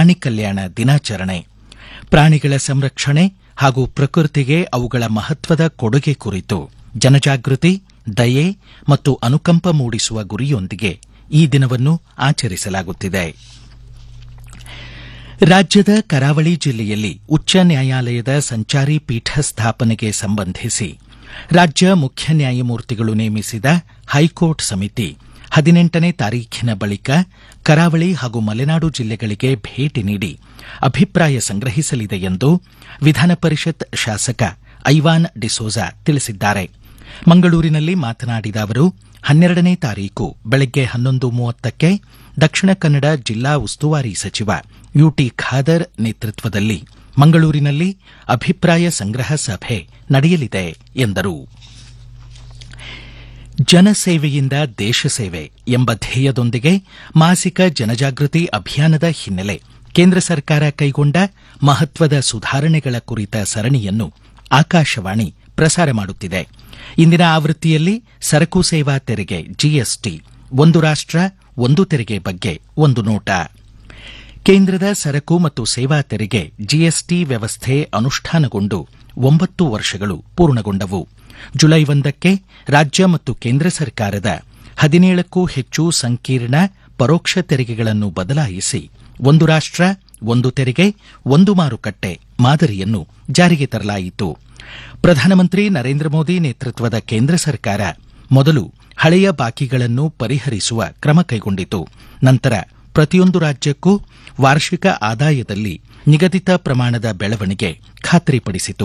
ಪ್ರಾಣಿ ಕಲ್ಯಾಣ ದಿನಾಚರಣೆ ಪ್ರಾಣಿಗಳ ಸಂರಕ್ಷಣೆ ಹಾಗೂ ಪ್ರಕೃತಿಗೆ ಅವುಗಳ ಮಹತ್ವದ ಕೊಡುಗೆ ಕುರಿತು ಜನಜಾಗೃತಿ ದಯೆ ಮತ್ತು ಅನುಕಂಪ ಮೂಡಿಸುವ ಗುರಿಯೊಂದಿಗೆ ಈ ದಿನವನ್ನು ಆಚರಿಸಲಾಗುತ್ತಿದೆ ರಾಜ್ಯದ ಕರಾವಳಿ ಜಿಲ್ಲೆಯಲ್ಲಿ ಉಚ್ಚ ನ್ಯಾಯಾಲಯದ ಸಂಚಾರಿ ಪೀಠ ಸ್ಥಾಪನೆಗೆ ಸಂಬಂಧಿಸಿ ರಾಜ್ಯ ಮುಖ್ಯ ನ್ಯಾಯಮೂರ್ತಿಗಳು ನೇಮಿಸಿದ ಹೈಕೋರ್ಟ್ ಸಮಿತಿ ಹದಿನೆಂಟನೇ ತಾರೀಖಿನ ಬಳಿಕ ಕರಾವಳಿ ಹಾಗೂ ಮಲೆನಾಡು ಜಿಲ್ಲೆಗಳಿಗೆ ಭೇಟಿ ನೀಡಿ ಅಭಿಪ್ರಾಯ ಸಂಗ್ರಹಿಸಲಿದೆ ಎಂದು ವಿಧಾನ ಪರಿಷತ್ ಶಾಸಕ ಐವಾನ್ ಡಿಸೋಜಾ ತಿಳಿಸಿದ್ದಾರೆ ಮಂಗಳೂರಿನಲ್ಲಿ ಮಾತನಾಡಿದ ಅವರು ಹನ್ನೆರಡನೇ ತಾರೀಕು ಬೆಳಗ್ಗೆ ಹನ್ನೊಂದು ಮೂವತ್ತಕ್ಕೆ ದಕ್ಷಿಣ ಕನ್ನಡ ಜಿಲ್ಲಾ ಉಸ್ತುವಾರಿ ಸಚಿವ ಯುಟಿ ಖಾದರ್ ನೇತೃತ್ವದಲ್ಲಿ ಮಂಗಳೂರಿನಲ್ಲಿ ಅಭಿಪ್ರಾಯ ಸಂಗ್ರಹ ಸಭೆ ನಡೆಯಲಿದೆ ಎಂದರು ಜನಸೇವೆಯಿಂದ ದೇಶ ಸೇವೆ ಎಂಬ ಧ್ಯೇಯದೊಂದಿಗೆ ಮಾಸಿಕ ಜನಜಾಗೃತಿ ಅಭಿಯಾನದ ಹಿನ್ನೆಲೆ ಕೇಂದ್ರ ಸರ್ಕಾರ ಕೈಗೊಂಡ ಮಹತ್ವದ ಸುಧಾರಣೆಗಳ ಕುರಿತ ಸರಣಿಯನ್ನು ಆಕಾಶವಾಣಿ ಪ್ರಸಾರ ಮಾಡುತ್ತಿದೆ ಇಂದಿನ ಆವೃತ್ತಿಯಲ್ಲಿ ಸರಕು ಸೇವಾ ತೆರಿಗೆ ಜಿಎಸ್ಟಿ ಒಂದು ರಾಷ್ಟ ಒಂದು ತೆರಿಗೆ ಬಗ್ಗೆ ಒಂದು ನೋಟ ಕೇಂದ್ರದ ಸರಕು ಮತ್ತು ಸೇವಾ ತೆರಿಗೆ ಜಿಎಸ್ಟಿ ವ್ಯವಸ್ಥೆ ಅನುಷ್ಠಾನಗೊಂಡು ಒಂಬತ್ತು ವರ್ಷಗಳು ಪೂರ್ಣಗೊಂಡವು ಜುಲೈ ಒಂದಕ್ಕೆ ರಾಜ್ಯ ಮತ್ತು ಕೇಂದ್ರ ಸರ್ಕಾರದ ಹದಿನೇಳಕ್ಕೂ ಹೆಚ್ಚು ಸಂಕೀರ್ಣ ಪರೋಕ್ಷ ತೆರಿಗೆಗಳನ್ನು ಬದಲಾಯಿಸಿ ಒಂದು ರಾಷ್ಟ ಒಂದು ತೆರಿಗೆ ಒಂದು ಮಾರುಕಟ್ಟೆ ಮಾದರಿಯನ್ನು ಜಾರಿಗೆ ತರಲಾಯಿತು ಪ್ರಧಾನಮಂತ್ರಿ ನರೇಂದ್ರ ಮೋದಿ ನೇತೃತ್ವದ ಕೇಂದ್ರ ಸರ್ಕಾರ ಮೊದಲು ಹಳೆಯ ಬಾಕಿಗಳನ್ನು ಪರಿಹರಿಸುವ ಕ್ರಮ ಕೈಗೊಂಡಿತು ನಂತರ ಪ್ರತಿಯೊಂದು ರಾಜ್ಯಕ್ಕೂ ವಾರ್ಷಿಕ ಆದಾಯದಲ್ಲಿ ನಿಗದಿತ ಪ್ರಮಾಣದ ಬೆಳವಣಿಗೆ ಖಾತ್ರಿಪಡಿಸಿತು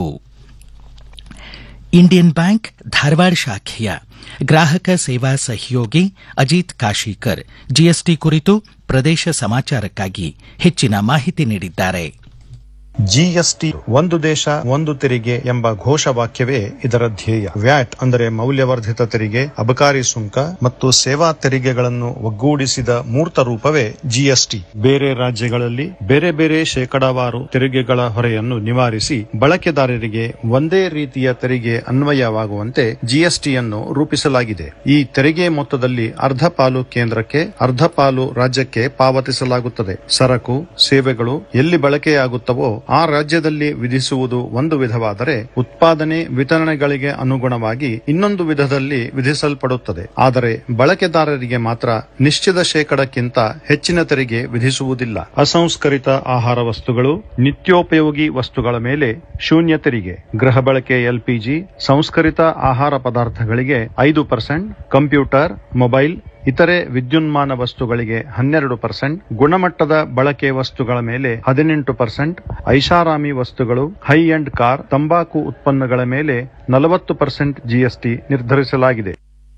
ಇಂಡಿಯನ್ ಬ್ಯಾಂಕ್ ಧಾರವಾಡ ಶಾಖೆಯ ಗ್ರಾಹಕ ಸೇವಾ ಸಹಯೋಗಿ ಅಜಿತ್ ಕಾಶೀಕರ್ ಜಿಎಸ್ಟಿ ಕುರಿತು ಪ್ರದೇಶ ಸಮಾಚಾರಕ್ಕಾಗಿ ಹೆಚ್ಚಿನ ಮಾಹಿತಿ ನೀಡಿದ್ದಾರೆ ಜಿಎಸ್ಟಿ ಒಂದು ದೇಶ ಒಂದು ತೆರಿಗೆ ಎಂಬ ಘೋಷವಾಕ್ಯವೇ ಇದರ ಧ್ಯೇಯ ವ್ಯಾಟ್ ಅಂದರೆ ಮೌಲ್ಯವರ್ಧಿತ ತೆರಿಗೆ ಅಬಕಾರಿ ಸುಂಕ ಮತ್ತು ಸೇವಾ ತೆರಿಗೆಗಳನ್ನು ಒಗ್ಗೂಡಿಸಿದ ಮೂರ್ತ ರೂಪವೇ ಜಿಎಸ್ಟಿ ಬೇರೆ ರಾಜ್ಯಗಳಲ್ಲಿ ಬೇರೆ ಬೇರೆ ಶೇಕಡಾವಾರು ತೆರಿಗೆಗಳ ಹೊರೆಯನ್ನು ನಿವಾರಿಸಿ ಬಳಕೆದಾರರಿಗೆ ಒಂದೇ ರೀತಿಯ ತೆರಿಗೆ ಅನ್ವಯವಾಗುವಂತೆ ಜಿಎಸ್ಟಿಯನ್ನು ರೂಪಿಸಲಾಗಿದೆ ಈ ತೆರಿಗೆ ಮೊತ್ತದಲ್ಲಿ ಅರ್ಧ ಪಾಲು ಕೇಂದ್ರಕ್ಕೆ ಅರ್ಧ ಪಾಲು ರಾಜ್ಯಕ್ಕೆ ಪಾವತಿಸಲಾಗುತ್ತದೆ ಸರಕು ಸೇವೆಗಳು ಎಲ್ಲಿ ಬಳಕೆಯಾಗುತ್ತವೋ ಆ ರಾಜ್ಯದಲ್ಲಿ ವಿಧಿಸುವುದು ಒಂದು ವಿಧವಾದರೆ ಉತ್ಪಾದನೆ ವಿತರಣೆಗಳಿಗೆ ಅನುಗುಣವಾಗಿ ಇನ್ನೊಂದು ವಿಧದಲ್ಲಿ ವಿಧಿಸಲ್ಪಡುತ್ತದೆ ಆದರೆ ಬಳಕೆದಾರರಿಗೆ ಮಾತ್ರ ನಿಶ್ಚಿತ ಶೇಕಡಕ್ಕಿಂತ ಹೆಚ್ಚಿನ ತೆರಿಗೆ ವಿಧಿಸುವುದಿಲ್ಲ ಅಸಂಸ್ಕರಿತ ಆಹಾರ ವಸ್ತುಗಳು ನಿತ್ಯೋಪಯೋಗಿ ವಸ್ತುಗಳ ಮೇಲೆ ಶೂನ್ಯ ತೆರಿಗೆ ಗೃಹ ಬಳಕೆ ಎಲ್ಪಿಜಿ ಸಂಸ್ಕರಿತ ಆಹಾರ ಪದಾರ್ಥಗಳಿಗೆ ಐದು ಪರ್ಸೆಂಟ್ ಕಂಪ್ಯೂಟರ್ ಮೊಬೈಲ್ ಇತರೆ ವಿದ್ಯುನ್ಮಾನ ವಸ್ತುಗಳಿಗೆ ಹನ್ನೆರಡು ಪರ್ಸೆಂಟ್ ಗುಣಮಟ್ಟದ ಬಳಕೆ ವಸ್ತುಗಳ ಮೇಲೆ ಹದಿನೆಂಟು ಪರ್ಸೆಂಟ್ ಐಷಾರಾಮಿ ವಸ್ತುಗಳು ಹೈ ಎಂಡ್ ಕಾರ್ ತಂಬಾಕು ಉತ್ಪನ್ನಗಳ ಮೇಲೆ ನಲವತ್ತು ಪರ್ಸೆಂಟ್ ಜಿಎಸ್ಟಿ ನಿರ್ಧರಿಸಲಾಗಿದೆ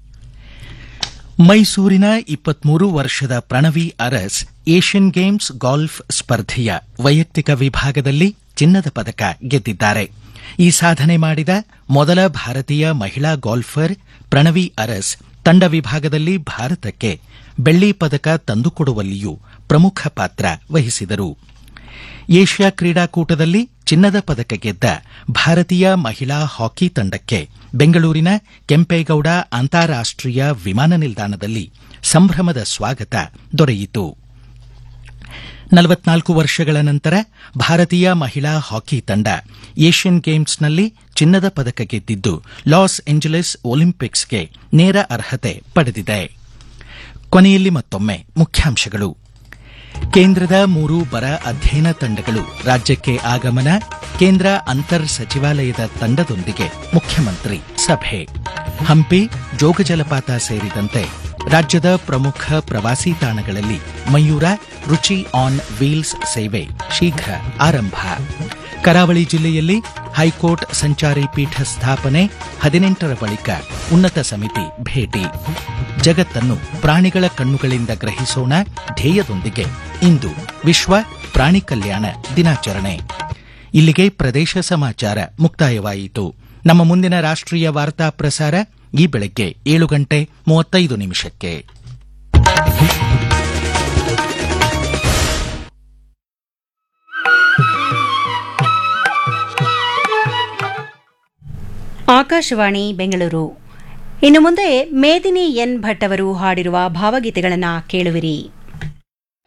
ಮೈಸೂರಿನ ಇಪ್ಪತ್ಮೂರು ವರ್ಷದ Pranavi Aras Asian Games golf ಸ್ಪರ್ಧೆಯ ವೈಯಕ್ತಿಕ ವಿಭಾಗದಲ್ಲಿ ಚಿನ್ನದ ಪದಕ ಗೆದ್ದಿದ್ದಾರೆ ಈ ಸಾಧನೆ ಮಾಡಿದ ಮೊದಲ ಭಾರತೀಯ ಮಹಿಳಾ ಗಾಲ್ಫರ್ ಪ್ರಣವಿ ಅರಸ್ ತಂಡ ವಿಭಾಗದಲ್ಲಿ ಭಾರತಕ್ಕೆ ಬೆಳ್ಳಿ ಪದಕ ತಂದುಕೊಡುವಲ್ಲಿಯೂ ಪ್ರಮುಖ ಪಾತ್ರ ವಹಿಸಿದರು ಏಷ್ಯಾ ಕ್ರೀಡಾಕೂಟದಲ್ಲಿ ಚಿನ್ನದ ಪದಕ ಗೆದ್ದ ಭಾರತೀಯ ಮಹಿಳಾ ಹಾಕಿ ತಂಡಕ್ಕೆ ಬೆಂಗಳೂರಿನ ಕೆಂಪೇಗೌಡ ಅಂತಾರಾಷ್ಟೀಯ ವಿಮಾನ ನಿಲ್ದಾಣದಲ್ಲಿ ಸಂಭ್ರಮದ ಸ್ವಾಗತ ದೊರೆಯಿತು ನಲವತ್ನಾಲ್ಕು ವರ್ಷಗಳ ನಂತರ ಭಾರತೀಯ ಮಹಿಳಾ ಹಾಕಿ ತಂಡ ಏಷ್ಯನ್ ಗೇಮ್ಸ್ನಲ್ಲಿ ಚಿನ್ನದ ಪದಕ ಗೆದ್ದಿದ್ದು ಲಾಸ್ ಏಂಜಲೀಸ್ ಒಲಿಂಪಿಕ್ಸ್ಗೆ ನೇರ ಅರ್ಹತೆ ಪಡೆದಿದೆ ಕೊನೆಯಲ್ಲಿ ಮತ್ತೊಮ್ಮೆ ಮುಖ್ಯಾಂಶಗಳು ಕೇಂದ್ರದ ಮೂರು ಬರ ಅಧ್ಯಯನ ತಂಡಗಳು ರಾಜ್ಯಕ್ಕೆ ಆಗಮನ ಕೇಂದ್ರ ಅಂತರ್ ಸಚಿವಾಲಯದ ತಂಡದೊಂದಿಗೆ ಮುಖ್ಯಮಂತ್ರಿ ಸಭೆ ಹಂಪಿ ಜೋಗ ಜಲಪಾತ ಸೇರಿದಂತೆ ರಾಜ್ಯದ ಪ್ರಮುಖ ಪ್ರವಾಸಿ ತಾಣಗಳಲ್ಲಿ ಮಯೂರ ರುಚಿ ಆನ್ ವೀಲ್ಸ್ ಸೇವೆ ಶೀಘ್ರ ಆರಂಭ ಕರಾವಳಿ ಜಿಲ್ಲೆಯಲ್ಲಿ ಹೈಕೋರ್ಟ್ ಸಂಚಾರಿ ಪೀಠ ಸ್ಥಾಪನೆ ಹದಿನೆಂಟರ ಬಳಿಕ ಉನ್ನತ ಸಮಿತಿ ಭೇಟಿ ಜಗತ್ತನ್ನು ಪ್ರಾಣಿಗಳ ಕಣ್ಣುಗಳಿಂದ ಗ್ರಹಿಸೋಣ ಧ್ಯೇಯದೊಂದಿಗೆ ಇಂದು ವಿಶ್ವ ಪ್ರಾಣಿ ಕಲ್ಯಾಣ ದಿನಾಚರಣೆ ಇಲ್ಲಿಗೆ ಪ್ರದೇಶ ಸಮಾಚಾರ ಮುಕ್ತಾಯವಾಯಿತು ನಮ್ಮ ಮುಂದಿನ ರಾಷ್ಟ್ರೀಯ ವಾರ್ತಾ ಪ್ರಸಾರ ಈ ಬೆಳಗ್ಗೆ ಏಳು ಗಂಟೆ ಮೂವತ್ತೈದು ನಿಮಿಷಕ್ಕೆ ಆಕಾಶವಾಣಿ ಬೆಂಗಳೂರು ಇನ್ನು ಮುಂದೆ ಮೇದಿನಿ ಎನ್ ಭಟ್ ಅವರು ಹಾಡಿರುವ ಭಾವಗೀತೆಗಳನ್ನು ಕೇಳುವಿರಿ